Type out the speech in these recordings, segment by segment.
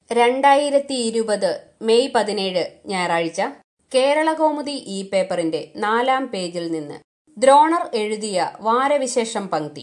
രണ്ടായിരത്തി ഇരുപത് മെയ് പതിനേഴ് ഞായറാഴ്ച കേരളകൗമുദി ഈ പേപ്പറിന്റെ നാലാം പേജിൽ നിന്ന് ദ്രോണർ എഴുതിയ വാരവിശേഷം പങ്ക്തി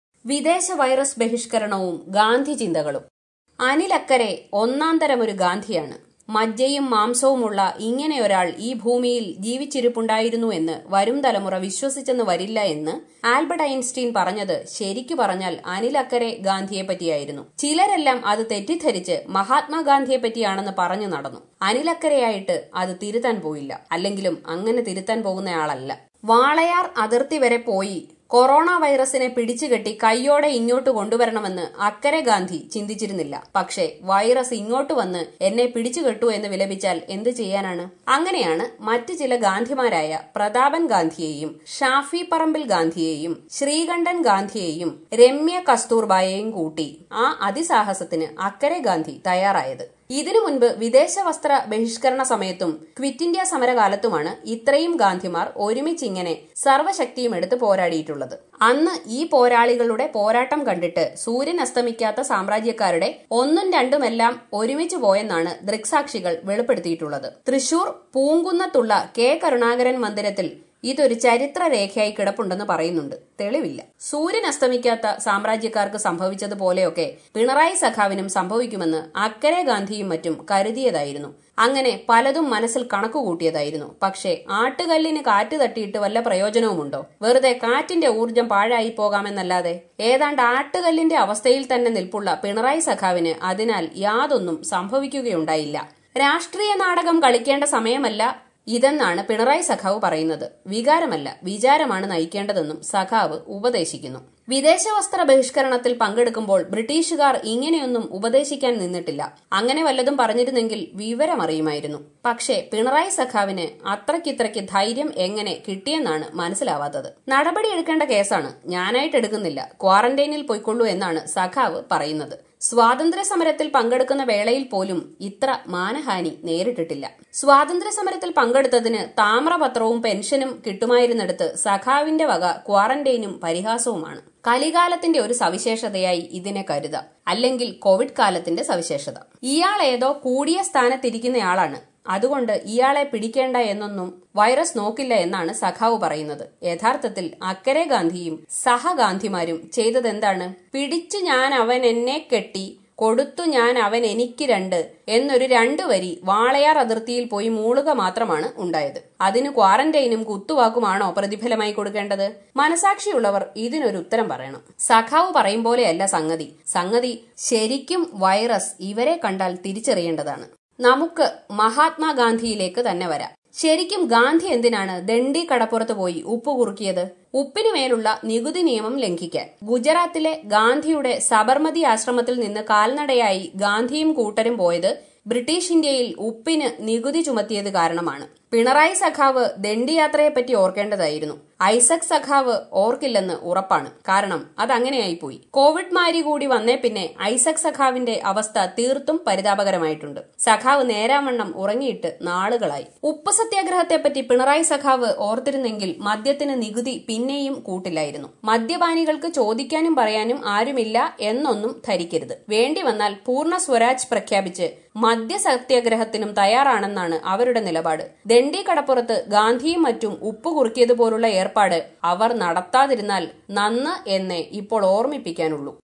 വിദേശ വൈറസ് ബഹിഷ്കരണവും ഗാന്ധി ചിന്തകളും അനിലക്കരെ ഒന്നാം തരമൊരു ഗാന്ധിയാണ് മജ്ജയും മാംസവുമുള്ള ഇങ്ങനെയൊരാൾ ഈ ഭൂമിയിൽ ജീവിച്ചിരിപ്പുണ്ടായിരുന്നു എന്ന് വരും തലമുറ വിശ്വസിച്ചെന്ന് വരില്ല എന്ന് ആൽബർട്ട് ഐൻസ്റ്റീൻ പറഞ്ഞത് ശരിക്കു പറഞ്ഞാൽ അനിലക്കരെ ഗാന്ധിയെ പറ്റിയായിരുന്നു ചിലരെല്ലാം അത് തെറ്റിദ്ധരിച്ച് മഹാത്മാഗാന്ധിയെ പറ്റിയാണെന്ന് പറഞ്ഞു നടന്നു അനിലക്കരയായിട്ട് അത് തിരുത്താൻ പോയില്ല അല്ലെങ്കിലും അങ്ങനെ തിരുത്താൻ പോകുന്നയാളല്ല വാളയാർ അതിർത്തി വരെ പോയി കൊറോണ വൈറസിനെ പിടിച്ചുകെട്ടി കൈയോടെ ഇങ്ങോട്ട് കൊണ്ടുവരണമെന്ന് അക്കരെ ഗാന്ധി ചിന്തിച്ചിരുന്നില്ല പക്ഷേ വൈറസ് ഇങ്ങോട്ട് വന്ന് എന്നെ പിടിച്ചുകെട്ടു എന്ന് വിലപിച്ചാൽ എന്ത് ചെയ്യാനാണ് അങ്ങനെയാണ് മറ്റു ചില ഗാന്ധിമാരായ പ്രതാപൻ ഗാന്ധിയെയും ഷാഫി പറമ്പിൽ ഗാന്ധിയെയും ശ്രീകണ്ഠൻ ഗാന്ധിയെയും രമ്യ കസ്തൂർബായെയും കൂട്ടി ആ അതിസാഹസത്തിന് അക്കരെ ഗാന്ധി തയ്യാറായത് ഇതിനു മുൻപ് വിദേശ വസ്ത്ര ബഹിഷ്കരണ സമയത്തും ക്വിറ്റ് ഇന്ത്യ സമരകാലത്തുമാണ് ഇത്രയും ഗാന്ധിമാർ ഒരുമിച്ചിങ്ങനെ സർവശക്തിയും എടുത്ത് പോരാടിയിട്ടുള്ളത് അന്ന് ഈ പോരാളികളുടെ പോരാട്ടം കണ്ടിട്ട് സൂര്യൻ അസ്തമിക്കാത്ത സാമ്രാജ്യക്കാരുടെ ഒന്നും രണ്ടുമെല്ലാം ഒരുമിച്ച് പോയെന്നാണ് ദൃക്സാക്ഷികൾ വെളിപ്പെടുത്തിയിട്ടുള്ളത് തൃശൂർ പൂങ്കുന്നത്തുള്ള കെ കരുണാകരൻ മന്ദിരത്തിൽ ഇതൊരു ചരിത്ര രേഖയായി കിടപ്പുണ്ടെന്ന് പറയുന്നുണ്ട് തെളിവില്ല സൂര്യൻ അസ്തമിക്കാത്ത സാമ്രാജ്യക്കാർക്ക് സംഭവിച്ചതുപോലെയൊക്കെ പിണറായി സഖാവിനും സംഭവിക്കുമെന്ന് അക്കരെ ഗാന്ധിയും മറ്റും കരുതിയതായിരുന്നു അങ്ങനെ പലതും മനസ്സിൽ കണക്കുകൂട്ടിയതായിരുന്നു പക്ഷേ ആട്ടുകല്ലിന് കാറ്റ് തട്ടിയിട്ട് വല്ല പ്രയോജനവുമുണ്ടോ വെറുതെ കാറ്റിന്റെ ഊർജം പാഴായി പോകാമെന്നല്ലാതെ ഏതാണ്ട് ആട്ടുകല്ലിന്റെ അവസ്ഥയിൽ തന്നെ നിൽപ്പുള്ള പിണറായി സഖാവിന് അതിനാൽ യാതൊന്നും സംഭവിക്കുകയുണ്ടായില്ല രാഷ്ട്രീയ നാടകം കളിക്കേണ്ട സമയമല്ല ഇതെന്നാണ് പിണറായി സഖാവ് പറയുന്നത് വികാരമല്ല വിചാരമാണ് നയിക്കേണ്ടതെന്നും സഖാവ് ഉപദേശിക്കുന്നു വിദേശ വസ്ത്ര ബഹിഷ്കരണത്തിൽ പങ്കെടുക്കുമ്പോൾ ബ്രിട്ടീഷുകാർ ഇങ്ങനെയൊന്നും ഉപദേശിക്കാൻ നിന്നിട്ടില്ല അങ്ങനെ വല്ലതും പറഞ്ഞിരുന്നെങ്കിൽ വിവരമറിയുമായിരുന്നു പക്ഷേ പിണറായി സഖാവിന് അത്രയ്ക്കിത്രയ്ക്ക് ധൈര്യം എങ്ങനെ കിട്ടിയെന്നാണ് മനസ്സിലാവാത്തത് നടപടിയെടുക്കേണ്ട കേസാണ് ഞാനായിട്ട് എടുക്കുന്നില്ല ക്വാറന്റൈനിൽ പോയിക്കൊള്ളൂ എന്നാണ് സഖാവ് പറയുന്നത് സ്വാതന്ത്ര്യ സമരത്തിൽ പങ്കെടുക്കുന്ന വേളയിൽ പോലും ഇത്ര മാനഹാനി നേരിട്ടിട്ടില്ല സ്വാതന്ത്ര്യ സമരത്തിൽ പങ്കെടുത്തതിന് താമ്രപത്രവും പെൻഷനും കിട്ടുമായിരുന്നിടത്ത് സഖാവിന്റെ വക ക്വാറന്റൈനും പരിഹാസവുമാണ് കലികാലത്തിന്റെ ഒരു സവിശേഷതയായി ഇതിനെ കരുതാം അല്ലെങ്കിൽ കോവിഡ് കാലത്തിന്റെ സവിശേഷത ഇയാൾ ഏതോ കൂടിയ സ്ഥാനത്തിരിക്കുന്നയാളാണ് അതുകൊണ്ട് ഇയാളെ പിടിക്കേണ്ട എന്നൊന്നും വൈറസ് നോക്കില്ല എന്നാണ് സഖാവ് പറയുന്നത് യഥാർത്ഥത്തിൽ അക്കരെ ഗാന്ധിയും സഹഗാന്ധിമാരും ചെയ്തതെന്താണ് പിടിച്ചു ഞാൻ അവൻ എന്നെ കെട്ടി കൊടുത്തു ഞാൻ അവൻ എനിക്ക് രണ്ട് എന്നൊരു രണ്ടു വരി വാളയാർ അതിർത്തിയിൽ പോയി മൂളുക മാത്രമാണ് ഉണ്ടായത് അതിന് ക്വാറന്റൈനും കുത്തുവാക്കുമാണോ പ്രതിഫലമായി കൊടുക്കേണ്ടത് മനസാക്ഷിയുള്ളവർ ഇതിനൊരു ഉത്തരം പറയണം സഖാവ് പറയും പോലെയല്ല സംഗതി സംഗതി ശരിക്കും വൈറസ് ഇവരെ കണ്ടാൽ തിരിച്ചറിയേണ്ടതാണ് നമുക്ക് മഹാത്മാഗാന്ധിയിലേക്ക് തന്നെ വരാം ശരിക്കും ഗാന്ധി എന്തിനാണ് ദണ്ഡി കടപ്പുറത്ത് പോയി ഉപ്പ് കുറുക്കിയത് ഉപ്പിനു മേലുള്ള നികുതി നിയമം ലംഘിക്കാൻ ഗുജറാത്തിലെ ഗാന്ധിയുടെ സബർമതി ആശ്രമത്തിൽ നിന്ന് കാൽനടയായി ഗാന്ധിയും കൂട്ടരും പോയത് ബ്രിട്ടീഷ് ഇന്ത്യയിൽ ഉപ്പിന് നികുതി ചുമത്തിയത് കാരണമാണ് പിണറായി സഖാവ് ദണ്ഡിയാത്രയെപ്പറ്റി ഓർക്കേണ്ടതായിരുന്നു ഐസക് സഖാവ് ഓർക്കില്ലെന്ന് ഉറപ്പാണ് കാരണം അതങ്ങനെയായിപ്പോയി കോവിഡ് മാരി കൂടി വന്നേ പിന്നെ ഐസക് സഖാവിന്റെ അവസ്ഥ തീർത്തും പരിതാപകരമായിട്ടുണ്ട് സഖാവ് നേരാവണ്ണം ഉറങ്ങിയിട്ട് നാളുകളായി ഉപ്പ് സത്യാഗ്രഹത്തെപ്പറ്റി പിണറായി സഖാവ് ഓർത്തിരുന്നെങ്കിൽ മദ്യത്തിന് നികുതി പിന്നെയും കൂട്ടില്ലായിരുന്നു മദ്യപാനികൾക്ക് ചോദിക്കാനും പറയാനും ആരുമില്ല എന്നൊന്നും ധരിക്കരുത് വേണ്ടി വന്നാൽ പൂർണ്ണ സ്വരാജ് പ്രഖ്യാപിച്ച് മദ്യ സത്യാഗ്രഹത്തിനും തയ്യാറാണെന്നാണ് അവരുടെ നിലപാട് ദണ്ഡി കടപ്പുറത്ത് ഗാന്ധിയും മറ്റും ഉപ്പ് കുറുക്കിയതുപോലുള്ള ഏർപ്പാട് അവർ നടത്താതിരുന്നാൽ നന്ന് എന്നേ ഇപ്പോൾ ഓർമ്മിപ്പിക്കാനുള്ളൂ